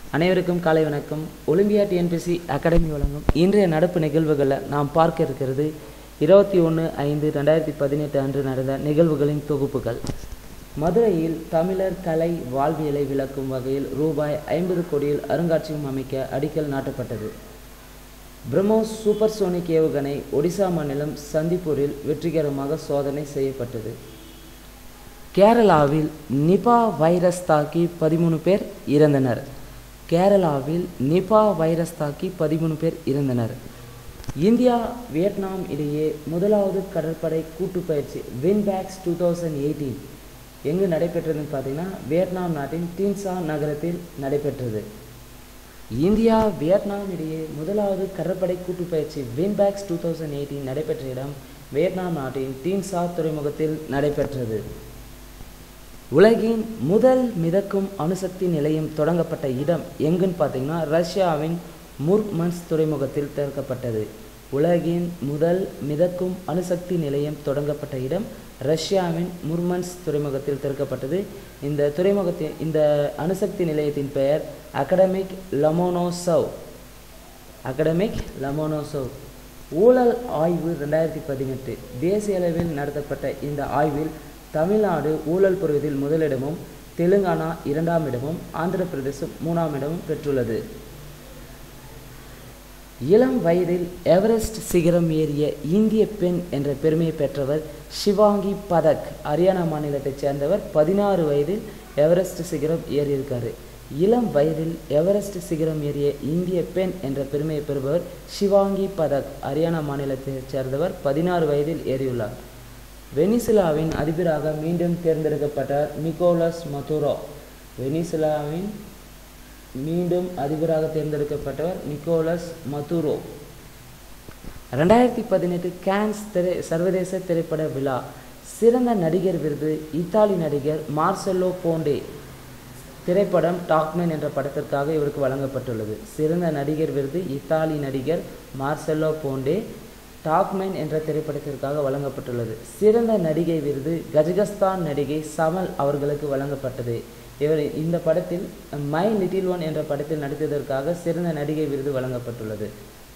அனைவருக்கும் காலை வணக்கம் ஒலிம்பியா டிஎன்பிசி அகாடமி வழங்கும் இன்றைய நடப்பு நிகழ்வுகளில் நாம் பார்க்க இருக்கிறது இருபத்தி ஒன்று ஐந்து ரெண்டாயிரத்தி பதினெட்டு அன்று நடந்த நிகழ்வுகளின் தொகுப்புகள் மதுரையில் தமிழர் கலை வாழ்வியலை விளக்கும் வகையில் ரூபாய் ஐம்பது கோடியில் அருங்காட்சியகம் அமைக்க அடிக்கல் நாட்டப்பட்டது பிரம்மோஸ் சூப்பர்சோனிக் ஏவுகணை ஒடிசா மாநிலம் சந்திப்பூரில் வெற்றிகரமாக சோதனை செய்யப்பட்டது கேரளாவில் நிபா வைரஸ் தாக்கி பதிமூணு பேர் இறந்தனர் கேரளாவில் நிபா வைரஸ் தாக்கி பதிமூணு பேர் இறந்தனர் இந்தியா வியட்நாம் இடையே முதலாவது கடற்படை கூட்டு பயிற்சி வின்பேக்ஸ் டூ தௌசண்ட் எயிட்டீன் எங்கு நடைபெற்றதுன்னு பார்த்தீங்கன்னா வியட்நாம் நாட்டின் டீன்சா நகரத்தில் நடைபெற்றது இந்தியா வியட்நாம் இடையே முதலாவது கடற்படை கூட்டு பயிற்சி வின்பேக்ஸ் டூ தௌசண்ட் எயிட்டீன் நடைபெற்ற இடம் வியட்நாம் நாட்டின் டீன்சா துறைமுகத்தில் நடைபெற்றது உலகின் முதல் மிதக்கும் அணுசக்தி நிலையம் தொடங்கப்பட்ட இடம் எங்குன்னு பார்த்தீங்கன்னா ரஷ்யாவின் முர்மன்ஸ் துறைமுகத்தில் திறக்கப்பட்டது உலகின் முதல் மிதக்கும் அணுசக்தி நிலையம் தொடங்கப்பட்ட இடம் ரஷ்யாவின் முர்மன்ஸ் துறைமுகத்தில் திறக்கப்பட்டது இந்த துறைமுகத்தின் இந்த அணுசக்தி நிலையத்தின் பெயர் அகடமிக் லமோனோசவ் அகடமிக் லமோனோசவ் ஊழல் ஆய்வு ரெண்டாயிரத்தி பதினெட்டு தேசிய அளவில் நடத்தப்பட்ட இந்த ஆய்வில் தமிழ்நாடு ஊழல் புரிவதில் முதலிடமும் தெலுங்கானா இரண்டாம் இடமும் ஆந்திர பிரதேசம் மூணாம் இடமும் பெற்றுள்ளது இளம் வயதில் எவரெஸ்ட் சிகரம் ஏறிய இந்திய பெண் என்ற பெருமையை பெற்றவர் ஷிவாங்கி பதக் ஹரியானா மாநிலத்தைச் சேர்ந்தவர் பதினாறு வயதில் எவரெஸ்ட் சிகரம் ஏறியிருக்காரு இளம் வயதில் எவரெஸ்ட் சிகரம் ஏறிய இந்திய பெண் என்ற பெருமையை பெறுபவர் ஷிவாங்கி பதக் ஹரியானா மாநிலத்தைச் சேர்ந்தவர் பதினாறு வயதில் ஏறியுள்ளார் வெனிசுலாவின் அதிபராக மீண்டும் தேர்ந்தெடுக்கப்பட்டார் நிக்கோலஸ் மதுரோ வெனிசுலாவின் மீண்டும் அதிபராக தேர்ந்தெடுக்கப்பட்டவர் நிக்கோலஸ் மதுரோ ரெண்டாயிரத்தி பதினெட்டு கேன்ஸ் திரை சர்வதேச திரைப்பட விழா சிறந்த நடிகர் விருது இத்தாலி நடிகர் மார்செல்லோ போண்டே திரைப்படம் டாக்மேன் என்ற படத்திற்காக இவருக்கு வழங்கப்பட்டுள்ளது சிறந்த நடிகர் விருது இத்தாலி நடிகர் மார்செல்லோ போண்டே டாக்மேன் என்ற திரைப்படத்திற்காக வழங்கப்பட்டுள்ளது சிறந்த நடிகை விருது கஜகஸ்தான் நடிகை சமல் அவர்களுக்கு வழங்கப்பட்டது இவர் இந்த படத்தில் மை லிட்டில் ஒன் என்ற படத்தில் நடித்ததற்காக சிறந்த நடிகை விருது வழங்கப்பட்டுள்ளது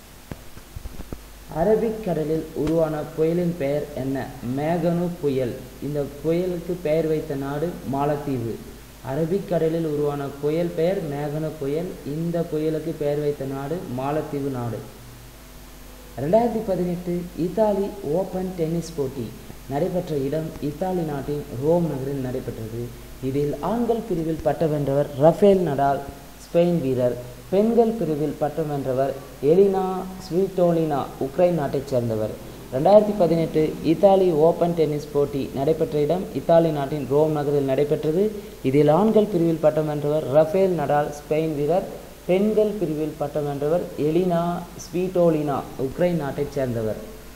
அரபிக் கடலில் உருவான புயலின் பெயர் என்ன மேகனு புயல் இந்த புயலுக்கு பெயர் வைத்த நாடு மாலத்தீவு அரபிக் கடலில் உருவான புயல் பெயர் மேகனு புயல் இந்த புயலுக்கு பெயர் வைத்த நாடு மாலத்தீவு நாடு ரெண்டாயிரத்தி பதினெட்டு இத்தாலி ஓப்பன் டென்னிஸ் போட்டி நடைபெற்ற இடம் இத்தாலி நாட்டின் ரோம் நகரில் நடைபெற்றது இதில் ஆண்கள் பிரிவில் பட்டம் வென்றவர் ரஃபேல் நடால் ஸ்பெயின் வீரர் பெண்கள் பிரிவில் பட்டம் வென்றவர் எலினா ஸ்வீட்டோலினா உக்ரைன் நாட்டைச் சேர்ந்தவர் ரெண்டாயிரத்தி பதினெட்டு இத்தாலி ஓப்பன் டென்னிஸ் போட்டி நடைபெற்ற இடம் இத்தாலி நாட்டின் ரோம் நகரில் நடைபெற்றது இதில் ஆண்கள் பிரிவில் பட்டம் வென்றவர் ரஃபேல் நடால் ஸ்பெயின் வீரர் பெண்கள் பிரிவில் பட்டம் வென்றவர் எலினா ஸ்வீட்டோலினா உக்ரைன் நாட்டைச் சேர்ந்தவர்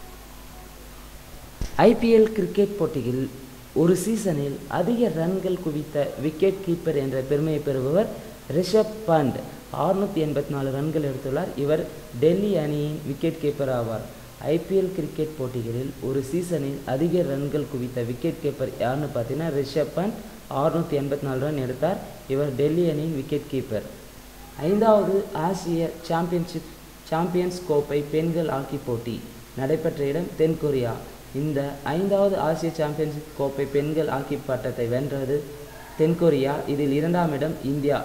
ஐபிஎல் கிரிக்கெட் போட்டியில் ஒரு சீசனில் அதிக ரன்கள் குவித்த விக்கெட் கீப்பர் என்ற பெருமையை பெறுபவர் ரிஷப் பண்ட் அறுநூற்றி எண்பத்தி நாலு ரன்கள் எடுத்துள்ளார் இவர் டெல்லி அணியின் விக்கெட் கீப்பர் ஆவார் ஐபிஎல் கிரிக்கெட் போட்டிகளில் ஒரு சீசனில் அதிக ரன்கள் குவித்த விக்கெட் கீப்பர் யாருன்னு பார்த்தீங்கன்னா ரிஷப் பண்ட் அறுநூற்றி எண்பத்தி நாலு ரன் எடுத்தார் இவர் டெல்லி அணியின் விக்கெட் கீப்பர் ஐந்தாவது ஆசிய சாம்பியன்ஷிப் சாம்பியன்ஸ் கோப்பை பெண்கள் ஹாக்கி போட்டி நடைபெற்ற இடம் தென்கொரியா இந்த ஐந்தாவது ஆசிய சாம்பியன்ஷிப் கோப்பை பெண்கள் ஹாக்கி பட்டத்தை வென்றது தென்கொரியா இதில் இரண்டாம் இடம் இந்தியா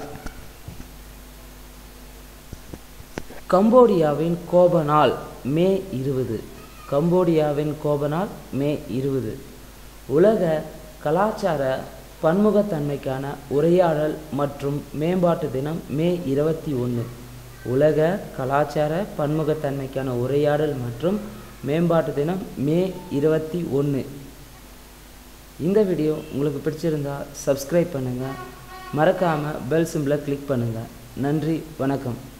கம்போடியாவின் கோப நாள் மே இருபது கம்போடியாவின் கோப நாள் மே இருபது உலக கலாச்சார பன்முகத்தன்மைக்கான உரையாடல் மற்றும் மேம்பாட்டு தினம் மே இருபத்தி ஒன்று உலக கலாச்சார பன்முகத்தன்மைக்கான உரையாடல் மற்றும் மேம்பாட்டு தினம் மே இருபத்தி ஒன்று இந்த வீடியோ உங்களுக்கு பிடிச்சிருந்தா சப்ஸ்கிரைப் பண்ணுங்கள் மறக்காமல் பெல் சிம்பிளை கிளிக் பண்ணுங்கள் நன்றி வணக்கம்